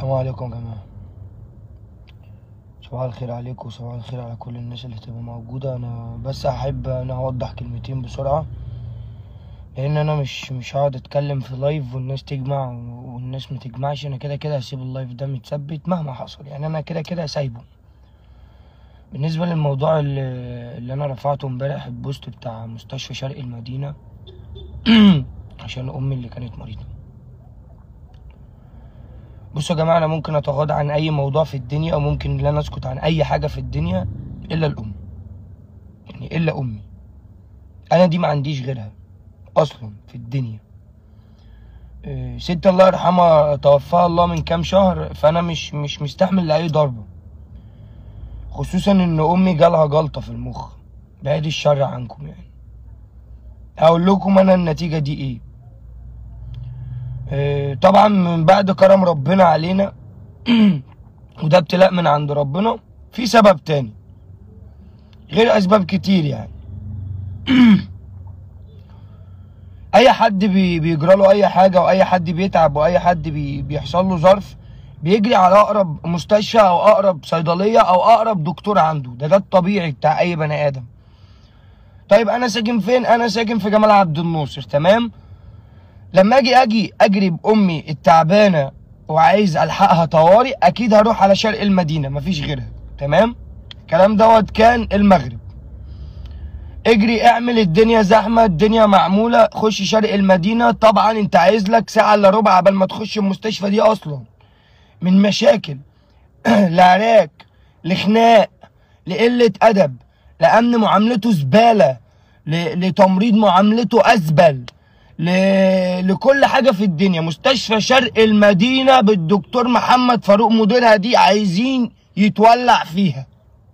السلام عليكم يا جماعة صباح الخير عليكم وصباح الخير على كل الناس اللي هتبقى موجودة أنا بس أحب أنا أوضح كلمتين بسرعة لأن أنا مش مش هقعد أتكلم في لايف والناس تجمع والناس ما تجمعش أنا كده كده هسيب اللايف ده متثبت مهما حصل يعني أنا كده كده سايبه بالنسبة للموضوع اللي, اللي أنا رفعته امبارح البوست بتاع مستشفى شرق المدينة عشان أمي اللي كانت مريضة بصوا يا جماعة أنا ممكن أتغاضى عن أي موضوع في الدنيا أو ممكن لا أسكت عن أي حاجة في الدنيا إلا الأم يعني إلا أمي أنا دي ما عنديش غيرها أصلا في الدنيا إيه، ست الله يرحمها توفاها الله من كام شهر فأنا مش مش مستحمل لأي ضربة خصوصا إن أمي جالها جلطة في المخ بعيد الشر عنكم يعني هقول لكم أنا النتيجة دي إيه آه، طبعا من بعد كرم ربنا علينا وده ابتلاء من عند ربنا في سبب تاني غير اسباب كتير يعني اي حد بي بيجرى له اي حاجه واي حد بيتعب واي حد بي بيحصل له ظرف بيجري على اقرب مستشفى او اقرب صيدليه او اقرب دكتور عنده ده ده الطبيعي بتاع اي بني ادم طيب انا ساكن فين انا ساكن في جمال عبد الناصر تمام لما اجي اجي اجري بامي التعبانه وعايز الحقها طوارئ اكيد هروح على شرق المدينه مفيش غيرها تمام الكلام دوت كان المغرب اجري اعمل الدنيا زحمه الدنيا معموله خش شرق المدينه طبعا انت عايز لك ساعه الا ربع قبل ما تخش المستشفى دي اصلا من مشاكل لعراك لخناق لقله ادب لامن معاملته زباله ل- لتمريض معاملته ازبل ل... لكل حاجة في الدنيا مستشفى شرق المدينة بالدكتور محمد فاروق مديرها دي عايزين يتولع فيها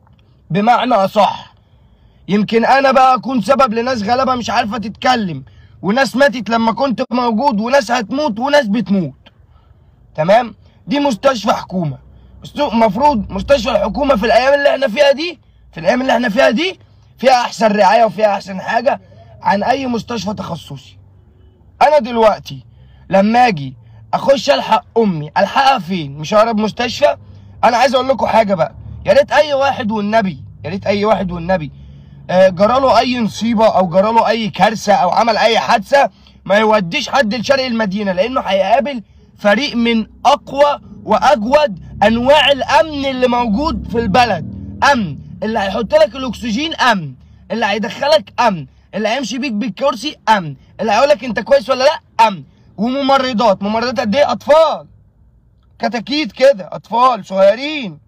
بمعنى أصح يمكن أنا بقى أكون سبب لناس غلابة مش عارفة تتكلم وناس ماتت لما كنت موجود وناس هتموت وناس بتموت تمام دي مستشفى حكومة المفروض مستشفى الحكومة في الأيام اللي احنا فيها دي في الأيام اللي احنا فيها دي فيها أحسن رعاية وفيها أحسن حاجة عن أي مستشفى تخصصي انا دلوقتي لما اجي اخش الحق امي الحقها فين مش اقرب مستشفى انا عايز اقول لكم حاجه بقى يا ريت اي واحد والنبي يا ريت اي واحد والنبي آه، جراله اي نصيبه او جراله اي كارثه او عمل اي حادثه ما يوديش حد لشرق المدينه لانه هيقابل فريق من اقوى واجود انواع الامن اللي موجود في البلد امن اللي هيحط لك الاكسجين امن اللي هيدخلك امن اللي هيمشي بيك بالكرسي امن اللي هيقول لك انت كويس ولا لا امن وممرضات ممرضات قد ايه اطفال كتاكيت كده اطفال صغيرين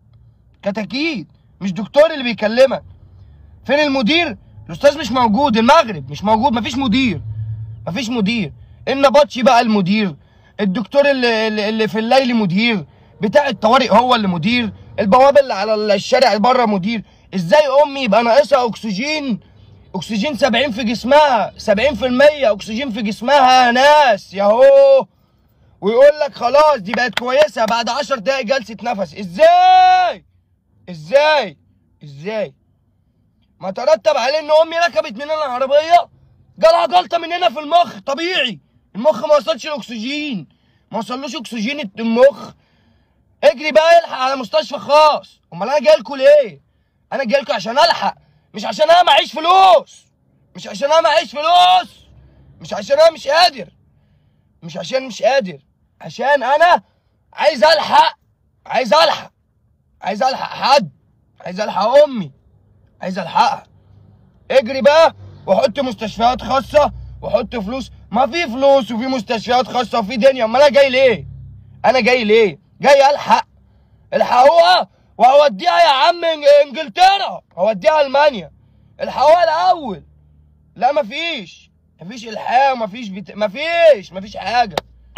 كتاكيت مش دكتور اللي بيكلمك فين المدير الاستاذ مش موجود المغرب مش موجود مفيش مدير مفيش مدير النبطشي بقى المدير الدكتور اللي, اللي اللي في الليل مدير بتاع الطوارئ هو اللي مدير البوابه اللي على الشارع بره مدير ازاي امي يبقى ناقصها اكسجين اكسجين 70 في جسمها 70% اكسجين في جسمها يا ناس ياهو ويقول لك خلاص دي بقت كويسه بعد 10 دقايق جلسه نفس ازاي ازاي ازاي ما ترتب عليه ان امي ركبت مننا العربيه جالها جلطه من هنا في المخ طبيعي المخ ما وصلش الاكسجين ما وصلوش اكسجين المخ اجري بقى الحق على مستشفى خاص امال انا جاي لكم ليه انا جاي لكم عشان الحق مش عشان انا معيش فلوس مش عشان انا معيش فلوس مش عشان انا مش قادر مش عشان مش قادر عشان انا عايز الحق عايز الحق عايز الحق حد عايز الحق امي عايز الحقها اجري بقى وحط مستشفيات خاصه وحط فلوس ما في فلوس وفي مستشفيات خاصه وفي دنيا امال انا جاي ليه انا جاي ليه جاي الحق الحقوها وهوديها يا عم إنج- انجلترا هوديها المانيا الحقوها الاول لا مفيش مفيش الحاق مفيش بت... مفيش مفيش حاجه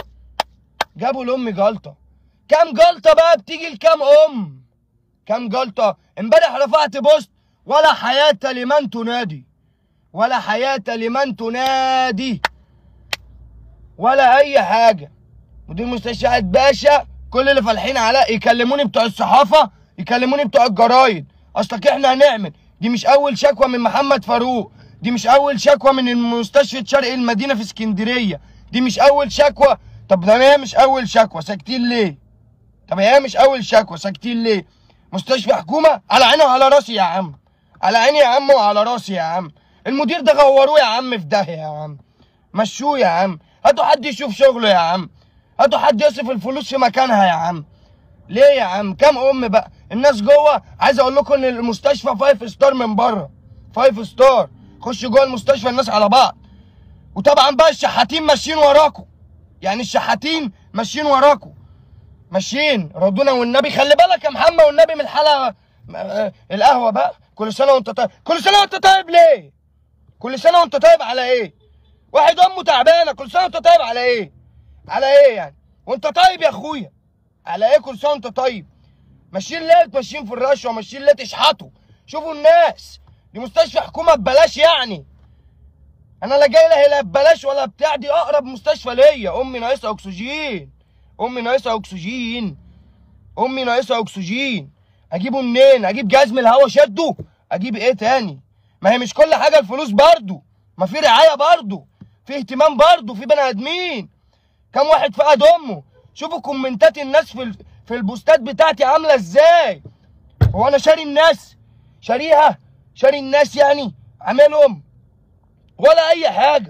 جابوا لامي جلطه كام جلطه بقى بتيجي لكام ام كام جلطه امبارح رفعت بوست ولا حياه لمن تنادي ولا حياه لمن تنادي ولا اي حاجه مدير مستشفيات باشا كل اللي فالحين على يكلموني بتوع الصحافه يكلموني بتوع الجرايد اصلك احنا هنعمل دي مش اول شكوى من محمد فاروق دي مش اول شكوى من مستشفى شرق المدينه في اسكندريه دي مش اول شكوى طب ده هي مش اول شكوى ساكتين ليه طب هي مش اول شكوى ساكتين ليه مستشفى حكومه على عيني وعلى راسي يا عم على عيني يا عم وعلى راسي يا عم المدير ده غوروه يا عم في داهيه يا عم مشوه يا عم هاتوا حد يشوف شغله يا عم هاتوا حد يصرف الفلوس في مكانها يا عم ليه يا عم كام ام بقى الناس جوه عايز اقول لكم ان المستشفى فايف ستار من بره فايف ستار خش جوه المستشفى الناس على بعض وطبعا بقى الشحاتين ماشيين وراكم يعني الشحاتين ماشيين وراكم ماشيين ردونا والنبي خلي بالك يا محمد والنبي من الحلقه آه، القهوه بقى كل سنه وانت طيب كل سنه وانت طيب ليه كل سنه وانت طيب على ايه واحد امه تعبانه كل سنه وانت طيب على ايه على ايه يعني وانت طيب يا اخويا على ايه كل سنه وانت طيب ماشيين ليه ماشيين في الرشوه ماشيين ليه تشحتوا شوفوا الناس دي مستشفى حكومه ببلاش يعني انا لا جاي لها لا ببلاش ولا بتاع دي اقرب مستشفى ليا امي ناقصها اكسجين امي ناقصها اكسجين امي ناقصها اكسجين اجيبه منين اجيب جهاز من الهوا شده اجيب ايه تاني ما هي مش كل حاجه الفلوس برضو ما في رعايه برضو في اهتمام برضو في بني ادمين كم واحد فقد امه شوفوا كومنتات الناس في ال- في البوستات بتاعتي عامله ازاي هو انا شاري الناس شاريها شاري الناس يعني عاملهم ولا اي حاجه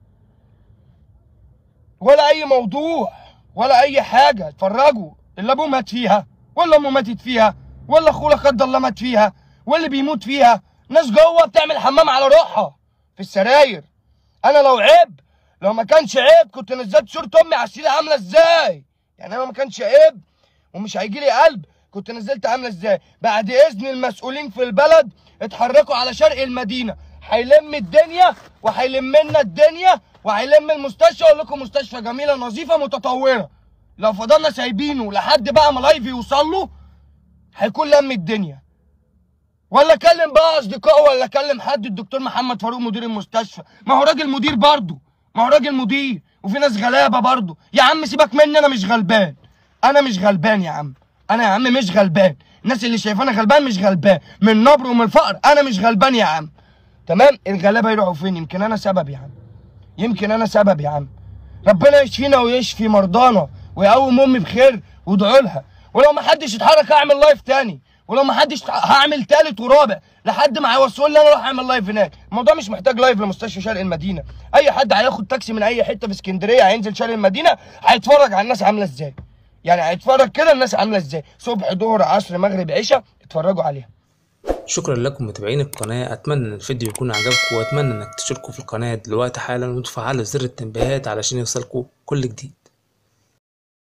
ولا اي موضوع ولا اي حاجه اتفرجوا اللي ابوه مات فيها ولا امه ماتت فيها ولا اخوه لا قدر الله مات فيها واللي بيموت فيها ناس جوه بتعمل حمام على روحها في السراير انا لو عيب لو ما كانش عيب كنت نزلت صوره امي على السرير عامله ازاي يعني انا ما كانش عيب ومش هيجي لي قلب كنت نزلت عامله ازاي بعد اذن المسؤولين في البلد اتحركوا على شرق المدينه هيلم الدنيا وهيلم لنا الدنيا وهيلم المستشفى اقول لكم مستشفى جميله نظيفه متطوره لو فضلنا سايبينه لحد بقى ما لايف يوصل له هيكون لم الدنيا ولا اكلم بقى اصدقائه ولا اكلم حد الدكتور محمد فاروق مدير المستشفى ما هو راجل مدير برضه ما هو راجل مدير وفي ناس غلابه برضه يا عم سيبك مني انا مش غلبان انا مش غلبان يا عم انا يا عم مش غلبان الناس اللي شايفاني غلبان مش غلبان من النبر ومن الفقر انا مش غلبان يا عم تمام الغلابه يروحوا فين يمكن انا سبب يا عم يمكن انا سبب يا عم ربنا يشفينا ويشفي مرضانا ويقوم امي بخير وادعوا لها ولو ما حدش اتحرك هعمل لايف تاني ولو ما حدش هعمل تالت ورابع لحد ما هيوصلوا لي انا اروح اعمل لايف هناك الموضوع مش محتاج لايف لمستشفى شرق المدينه اي حد هياخد تاكسي من اي حته في اسكندريه هينزل شرق المدينه هيتفرج على الناس عامله ازاي يعني هيتفرج كده الناس عامله ازاي صبح ظهر عصر مغرب عشاء اتفرجوا عليها شكرا لكم متابعين القناة أتمنى إن الفيديو يكون عجبكم وأتمنى إنك تشتركوا في القناة دلوقتي حالا وتفعلوا زر التنبيهات علشان يوصلكوا كل جديد